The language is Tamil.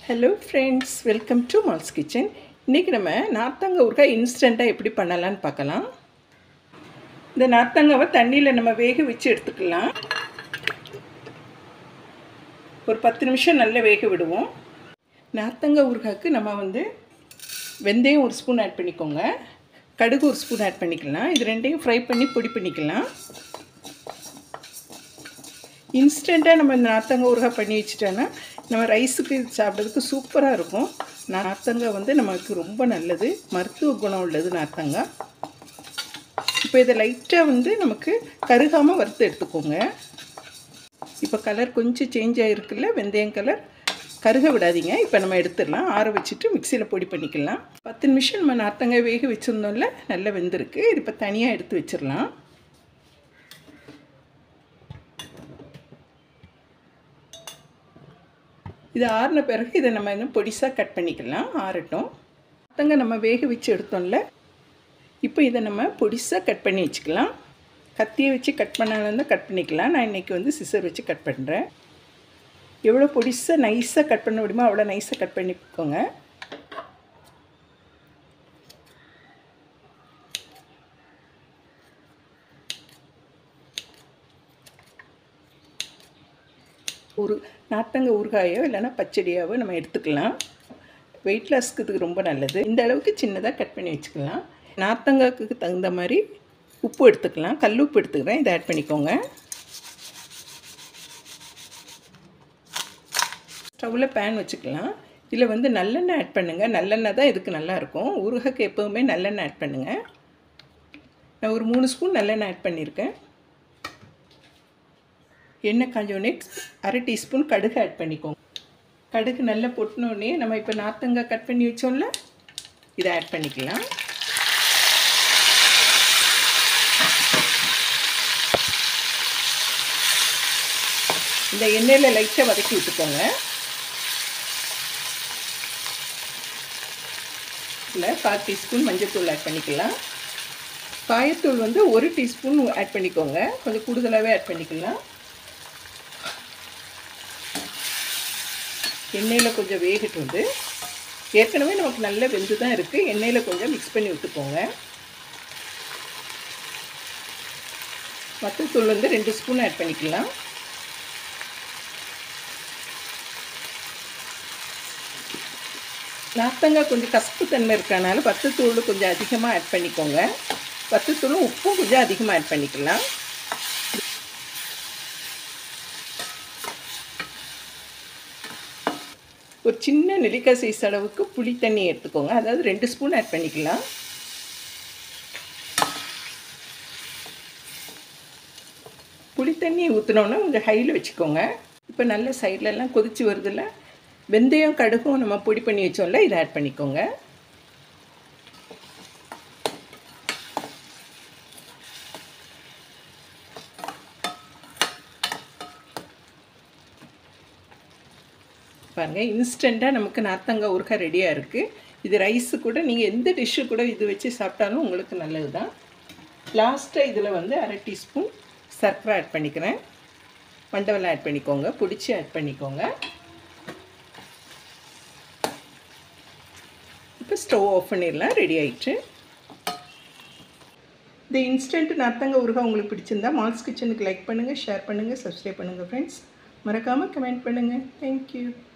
hello friends welcome to Mal's kitchen இன்றைக்கி நம்ம நார்த்தங்காய் ஊறுகாய் இன்ஸ்டண்ட்டாக எப்படி பண்ணலான்னு பார்க்கலாம் இந்த நார்த்தங்காவை தண்ணியில் நம்ம வேக வச்சு எடுத்துக்கலாம் ஒரு பத்து நிமிஷம் நல்லா வேக விடுவோம் நார்த்தங்காய் ஊறுகாய்க்கு நம்ம வந்து வெந்தயம் ஒரு ஸ்பூன் ஆட் பண்ணிக்கோங்க கடுகு ஒரு ஸ்பூன் ஆட் பண்ணிக்கலாம் இது ரெண்டையும் ஃப்ரை பண்ணி பொடி பண்ணிக்கலாம் இன்ஸ்டண்ட்டாக நம்ம இந்த நார்த்தங்காய் ஊறுகாய் பண்ணி வச்சுட்டோன்னா நம்ம ரைஸுக்கு சாப்பிட்றதுக்கு சூப்பராக இருக்கும் நார்த்தங்காய் வந்து நமக்கு ரொம்ப நல்லது மருத்துவ குணம் உள்ளது நார்த்தங்காய் இப்போ இதை லைட்டாக வந்து நமக்கு கருகாமல் வறுத்து எடுத்துக்கோங்க இப்போ கலர் கொஞ்சம் சேஞ்ச் ஆகிருக்குல்ல வெந்தயம் கலர் கருக விடாதீங்க இப்போ நம்ம எடுத்துடலாம் ஆற வச்சுட்டு மிக்சியில் பொடி பண்ணிக்கலாம் பத்து நிமிஷம் நம்ம நார்த்தங்காய் வேக வச்சுருந்தோம்ல நல்லா வெந்திருக்கு இது இப்போ தனியாக எடுத்து வச்சிடலாம் இது ஆறின பிறகு இதை நம்ம இன்னும் பொடிசாக கட் பண்ணிக்கலாம் ஆறட்டும் நார்த்தங்காய் நம்ம வேக வச்சு எடுத்தோம்ல இப்போ இதை நம்ம பொடிசாக கட் பண்ணி வச்சுக்கலாம் கத்தியை வச்சு கட் பண்ணாலும் தான் கட் பண்ணிக்கலாம் நான் இன்றைக்கி வந்து சிசர் வச்சு கட் பண்ணுறேன் எவ்வளோ பொடிசாக நைஸாக கட் பண்ண முடியுமோ அவ்வளோ நைஸாக கட் பண்ணிக்கோங்க ஒரு நார்த்தங்காய் ஊறுகாயோ இல்லைன்னா பச்சடியாவோ நம்ம எடுத்துக்கலாம் வெயிட் லாஸ்க்கு இதுக்கு ரொம்ப நல்லது இந்த அளவுக்கு சின்னதாக கட் பண்ணி வச்சுக்கலாம் நார்த்தங்காய்க்கு தகுந்த மாதிரி உப்பு எடுத்துக்கலாம் கல் உப்பு எடுத்துக்கிறேன் இதை ஆட் பண்ணிக்கோங்க ஸ்டவ்வில் பேன் வச்சுக்கலாம் இதில் வந்து நல்லெண்ணெய் ஆட் பண்ணுங்கள் நல்லெண்ணெய் தான் இதுக்கு நல்லாயிருக்கும் ஊறுகாய்க்கு எப்போவுமே நல்லெண்ணெய் ஆட் பண்ணுங்கள் நான் ஒரு மூணு ஸ்பூன் நல்லெண்ணெய் ஆட் பண்ணியிருக்கேன் எண்ணெய் காஞ்சோடனே அரை டீஸ்பூன் கடுகு ஆட் பண்ணிக்கோங்க கடுகு நல்லா பொட்டினோடனே நம்ம இப்போ நார்த்தங்காய் கட் பண்ணி வச்சோம்ல இதை ஆட் பண்ணிக்கலாம் இந்த எண்ணெயில் லைட்டாக வதக்கி விட்டுக்கோங்க இல்லை கால் டீஸ்பூன் மஞ்சள்தூள் ஆட் பண்ணிக்கலாம் காயத்தூள் வந்து ஒரு டீஸ்பூன் ஆட் பண்ணிக்கோங்க கொஞ்சம் கூடுதலாகவே ஆட் பண்ணிக்கலாம் எண்ணெயில் கொஞ்சம் வேகிட்டு வந்து ஏற்கனவே நமக்கு நல்ல வெந்து தான் இருக்குது எண்ணெயில் கொஞ்சம் மிக்ஸ் பண்ணி விட்டுக்கோங்க மத்தத்தூள் வந்து ரெண்டு ஸ்பூன் ஆட் பண்ணிக்கலாம் நார்த்தங்காய் கொஞ்சம் கசப்பு தன்மை இருக்கனால பத்துத்தூள் கொஞ்சம் அதிகமாக ஆட் பண்ணிக்கோங்க பத்துத்தூளும் உப்பும் கொஞ்சம் அதிகமாக ஆட் பண்ணிக்கலாம் ஒரு சின்ன நெல்லிக்காய் சைஸ் அளவுக்கு புளி தண்ணி எடுத்துக்கோங்க அதாவது ரெண்டு ஸ்பூன் ஆட் பண்ணிக்கலாம் புளி தண்ணி ஊற்றினோன்னா கொஞ்சம் ஹையில் வச்சுக்கோங்க இப்போ நல்ல சைட்லலாம் கொதித்து வருதில்ல வெந்தயம் கடுகும் நம்ம பொடி பண்ணி வச்சோம்ல இதை ஆட் பண்ணிக்கோங்க பாருங்கள் இன்ஸ்டண்ட்டாக நமக்கு நார்த்தங்காய் ஊறுகாய் ரெடியாக இருக்குது இது ரைஸு கூட நீங்கள் எந்த டிஷ்ஷு கூட இது வச்சு சாப்பிட்டாலும் உங்களுக்கு நல்லது தான் லாஸ்ட்டாக இதில் வந்து அரை டீஸ்பூன் சர்க்கரை ஆட் பண்ணிக்கிறேன் மண்டவெல்லாம் ஆட் பண்ணிக்கோங்க பிடிச்சி ஆட் பண்ணிக்கோங்க இப்போ ஸ்டவ் ஆஃப் பண்ணிடலாம் ரெடி ஆயிடுச்சு இந்த இன்ஸ்டன்ட் நார்த்தங்க ஊறுகாய் உங்களுக்கு பிடிச்சிருந்தா மால்ஸ் கிச்சனுக்கு லைக் பண்ணுங்கள் ஷேர் பண்ணுங்கள் சப்ஸ்கிரைப் பண்ணுங்கள் ஃப்ரெண்ட்ஸ் மறக்காமல் கமெண்ட் பண்ணுங்கள் தேங்க்யூ